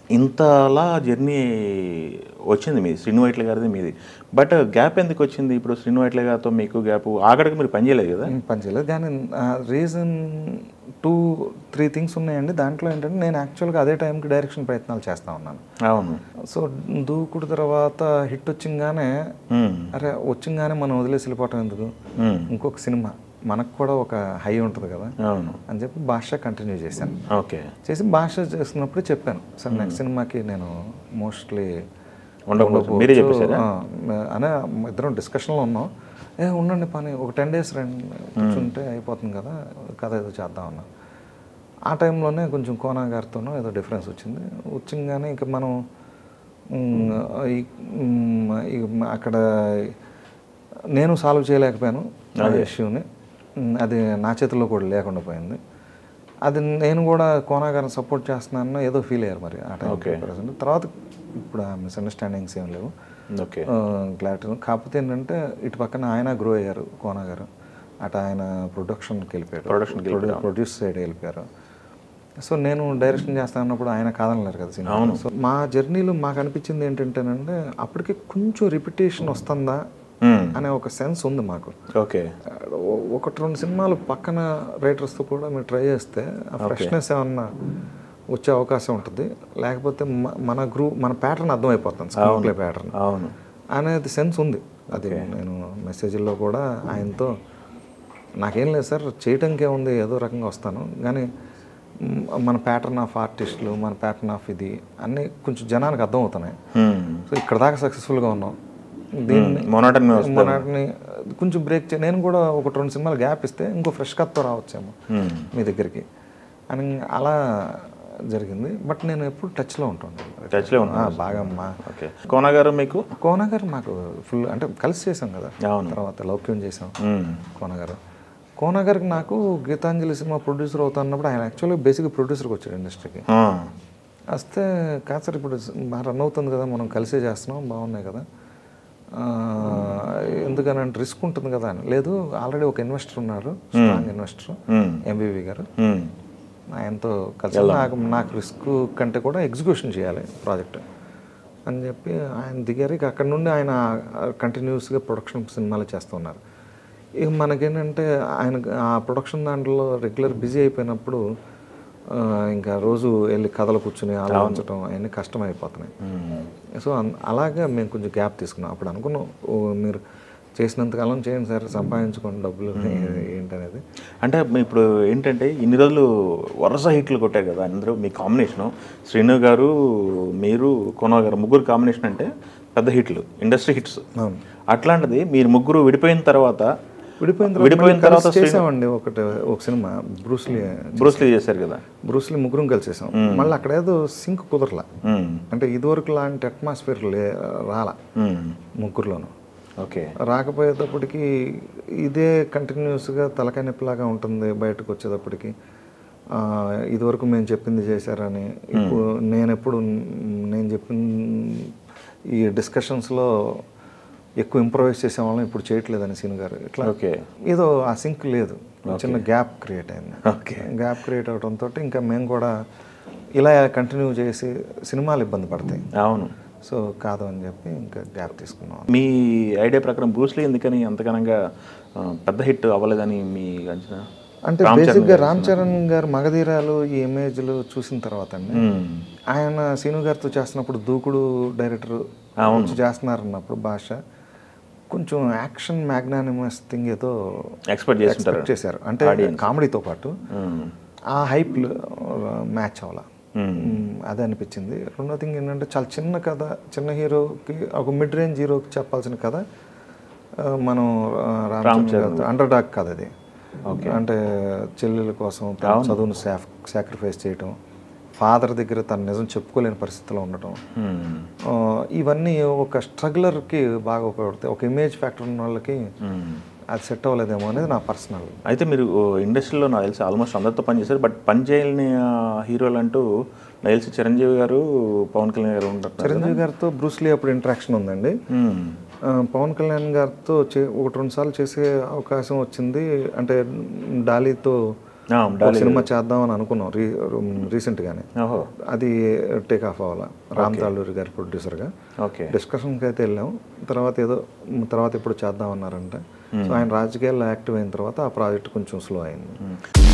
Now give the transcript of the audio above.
ఇంతలా జర్నీ వచ్చింది మీది శ్రీను వైట్ల గారిది మీది బట్ గ్యాప్ ఎందుకు వచ్చింది ఇప్పుడు శ్రీను వైట్ల గారితో మీకు గ్యాప్ ఆగడికి మీరు పని చేయలేదు కదా పనిచేయలేదు కానీ రీజన్ టూ త్రీ థింగ్స్ ఉన్నాయండి దాంట్లో ఏంటంటే నేను యాక్చువల్గా అదే టైంకి డైరెక్షన్ ప్రయత్నాలు చేస్తూ ఉన్నాను అవును సో దూకుడు తర్వాత హిట్ వచ్చింగానే మ్మ్. అరే వచ్చింగానే మనం వదిలేసి వెళ్ళిపోవటం ఎందుకు మ్మ్. ఇంకొక సినిమా మనకు కూడా ఒక హై ఉంటుంది కదా అవును అని చెప్పి భాష కంటిన్యూ చేశాను ఓకే చేసి భాష చేస్తున్నప్పుడు చెప్పాను సార్ నెక్స్ట్ సినిమాకి నేను మోస్ట్లీ ఉండకపోవచ్చు మీరే చెప్పేశారా అనే ఇద్దరం డిస్కషన్లో ఉన్నాం ఏ ఉండండి పని ఒక టెన్ డేస్ రండి కూర్చుంటే అయిపోతుంది కదా కథ ఏదో చేద్దాం అన్నా ఆ టైంలోనే కొంచెం కోనా గారితోనూ ఏదో డిఫరెన్స్ వచ్చింది వచ్చింగానే ఇంకా మనం మ్, ఈ- మ్, ఈ అక్కడ నేను సాల్వ్ చేయలేకపోయాను ఆ ఇష్యూని మ్, అది నా చేతిలో కూడా లేకుండా పోయింది అది నేను కూడా కోనా గారిని సపోర్ట్ చేస్తున్నాను ఏదో ఫీల్ అయ్యారు మరి ఆ టైం ప్రజెంట్ తర్వాత ఇప్పుడు ఆ మిస్అండర్స్టాండింగ్స్ ఏం లేవు ఓకే క్లారిటీ కాకపోతే ఏంటంటే ఇటు పక్కన ఆయన గ్రో అయ్యారు కోనా గారు అటు ఆయన ప్రొడక్షన్కి వెళ్ళిపోయారు Productionకి ప్రొడ్యూస్ సైడ్ వెళ్ళిపోయారు సో నేను డైరెక్షన్ చేస్తా అన్నప్పుడు ఆయన కాదనలేరు కదా సినిమా సో మా జర్నీలో మాకు అనిపించింది ఏంటంటేనంటే అప్పటికి కొంచెం రిపిటేషన్ వస్తుందా మ్మ్. అనే ఒక సెన్స్ ఉంది మాకు ఓకే ఓ- ఒకటి రెండు సినిమాలు పక్కన రైటర్స్తో కూడా మీరు ట్రై చేస్తే ఆ ఫ్రెష్నెస్ ఏమన్నా వచ్చే అవకాశం ఉంటుంది లేకపోతే మ- మన గ్రూ మన ప్యాటర్న్ అర్థమైపోతుంది స్క్రీన్ ప్లే ప్యాటర్న్ అవును అనేది సెన్స్ ఉంది అది నేను మెసేజ్లో కూడా ఆయనతో నాకేం లేదు సార్ చేయటానికి ఏముంది ఏదో రకంగా వస్తాను కానీ మ్, మన ప్యాటర్న్ ఆఫ్ ఆర్టిస్టులు మన ప్యాటర్న్ ఆఫ్ ఇది అన్నీ కొంచెం జనానికి అర్థం అవుతున్నాయి మ్మ్. సో ఇక్కడ దాకా సక్సెస్ఫుల్గా ఉన్నాం దీన్ని మొనాటన్ మనని కొంచెం బ్రేక్ చే నేను కూడా ఒకటి రెండు సినిమాలు గ్యాప్ ఇస్తే ఇంకో ఫ్రెష్ కత్తో రావచ్చేమో మీ దగ్గరికి అని అలా జరిగింది బట్ నేను ఎప్పుడు టచ్లో ఉంటాను టచ్లో ఉన్నా ఆ, బాగా మా ఓకే కోన గారు మీకు కోన గారు మాకు ఫుల్ అంటే కలిసి చేసాం కదా అవును. తర్వాత లౌక్యం చేసాం మ్మ్. కోన గారు కోన గారికి నాకు గీతాంజలి సినిమా ప్రొడ్యూసర్ అవుతున్నప్పుడు ఆయన యాక్చువల్గా బేసిక్ ప్రొడ్యూసర్కి వచ్చాడు ఇండస్ట్రీకి ఆ. వస్తే కాదు సార్ ఇప్పుడు బాగా రన్ అవుతుంది కదా మనం కలిసే చేస్తున్నాం బాగున్నాయి కదా ఆ, ఎందుకనంటే రిస్క్ ఉంటుంది కదా అని లేదు ఆల్రెడీ ఒక ఇన్వెస్టర్ ఉన్నారు స్ట్రాంగ్ ఇన్వెస్టర్ మ్మ్. ఎంబీవీ గారు మ్మ్. ఆయనతో కలిసి నాకు నాకు రిస్క్ కంటే కూడా ఎగ్జిక్యూషన్ చేయాలి ప్రాజెక్ట్ అని చెప్పి ఆయన దిగారు ఇక అక్కడ నుండి ఆయన కంటిన్యూస్గా ప్రొడక్షన్ సినిమాలు చేస్తున్నారు ఇక మనకేంటంటే ఆయన ఆ ప్రొడక్షన్ దాంట్లో రెగ్యులర్ బిజీ అయిపోయినప్పుడు ఆ, ఇంకా రోజు వెళ్ళి కథలు కూర్చుని ఆలోచించడం అవన్నీ కష్టం అయిపోతున్నాయి మ్మ్. సో అన్- అలాగా మేము కొంచెం గ్యాప్ తీసుకున్నాం అప్పుడు అనుకున్నాం ఓ మీరు చేసినంతకాలం చేయండి సార్ సంపాదించుకోండి డబ్బులు ఏంటనేది అంటే మీ ఇప్పుడు ఏంటంటే ఇన్ని రోజులు వరుస హిట్లు కొట్టారు కదా అందరూ మీ కాంబినేషను శ్రీను గారు మీరు కోన గారు ముగ్గురు కాంబినేషన్ అంటే పెద్ద హిట్లు ఇండస్ట్రీ హిట్స్ అవును అట్లాంటిది మీరు ముగ్గురు విడిపోయిన తర్వాత విడిపోయిన తర్వాత విడిపోయిన మళ్ళీ తర్వాత కలిసి చేసామండి ఒకటి ఒక సినిమా బ్రూస్లీ బ్రూస్లీ చేశారు కదా బ్రూస్లీ ముగ్గురం కలిసి చేసాం మళ్ళీ అక్కడ ఏదో సింక్ కుదరలా మ్మ్. అంటే ఇదివరకు లాంటి అట్మాస్ఫియర్ లే రాలా మ్మ్. ముగ్గురులోను ఓకే రాకపోయేటప్పటికి ఇదే కంటిన్యూస్గా తలకాయ నొప్పిలాగా ఉంటుంది బయటకు వచ్చేటప్పటికి ఆ, ఇదివరకు మేము చెప్పింది చేశారని ఇప్పుడు నేను ఎప్పుడు నేను చెప్పిన ఈ డిస్కషన్స్లో ఎక్కువ ఇంప్రవైజ్ చేసేవాళ్ళం ఇప్పుడు చేయట్లేదని సీన్ గారు ఇట్లా ఓకే ఏదో ఆ సింక్ లేదు చిన్న గ్యాప్ క్రియేట్ అయింది ఓకే గ్యాప్ క్రియేట్ అవడంతో ఇంకా మేము కూడా ఇలా కంటిన్యూ చేసి సినిమాలు ఇబ్బంది పడతాయి అవును సో కాదు అని చెప్పి ఇంకా గ్యాప్ తీసుకున్నాం మీ ఐడియా ప్రకారం బ్రూస్లీ ఎందుకని అంతగానంగా ఆ, పెద్ద హిట్ అవ్వలేదని మీ అంచనా అంటే బేసిక్గా రామ్ చరణ్ గారు మగధీరాలు ఈ ఇమేజ్లు చూసిన తర్వాత అండి మ్మ్. ఆయన సీను గారితో చేస్తున్నప్పుడు దూకుడు డైరెక్టర్ కొంచెం చేస్తున్నారన్నప్పుడు భాష కొంచెం యాక్షన్ మ్యాగ్నానిమస్ థింగ్ ఏదో ఎక్స్పెక్ట్ చేస్తుంటారు ఎక్స్పెక్ట్ చేశారు అంటే కామెడీతో పాటు మ్మ్. ఆ హైప్ మ్యాచ్ అవ్వాల మ్మ్. మ్మ్, అదే అనిపించింది రెండో థింగ్ ఏంటంటే చాలా చిన్న కథ చిన్న హీరోకి ఒక మిడ్ రేంజ్ హీరోకి చెప్పాల్సిన కథ ఆ, మనం ఆ, రామ్ చరణ్ అండర్ డాగ్ కథ అది అంటే చెల్లెల కోసం తన చదువును సాక్రిఫైస్ చేయటం ఫాదర్ దగ్గర తన నిజం చెప్పుకోలేని పరిస్థితిలో ఉండటం మ్మ్. ఆ, ఇవన్నీ ఒక స్ట్రగ్లర్కి బాగా ఉపయోగపడతాయి ఒక ఇమేజ్ ఫ్యాక్టర్ ఉన్న వాళ్ళకి మ్మ్. అది సెట్ అవ్వలేదేమో అనేది నా పర్సనల్ అయితే మీరు ఇండస్ట్రీలో నాకు తెలిసి ఆల్మోస్ట్ అందరితో పనిచేశారు బట్ పని చేయని ఆ, హీరోలు అంటూ నాకు తెలిసి చిరంజీవి గారు పవన్ కళ్యాణ్ గారు ఉంటారు చిరంజీవి గారితో బ్రూస్లీ అప్పుడు ఇంటరాక్షన్ ఉందండి మ్మ్. ఆ, పవన్ కళ్యాణ్ గారితో చే ఒకటి రెండు సార్లు చేసే అవకాశం వచ్చింది అంటే డాలీతో ఆ, ఒక సినిమా చేద్దామని అనుకున్నాం రీ రీసెంట్గానే ఓహో అది టేక్ ఆఫ్ అవ్వాలా రామ్ తాళ్ళూరి గారి ప్రొడ్యూసర్గా ఓకే డిస్కషన్కి అయితే వెళ్ళాం తర్వాత ఏదో మ్, తర్వాత ఎప్పుడు చేద్దాం అన్నారంటే సో ఆయన రాజకీయాల్లో యాక్టివ్ అయిన తర్వాత ఆ ప్రాజెక్ట్ కొంచెం స్లో అయింది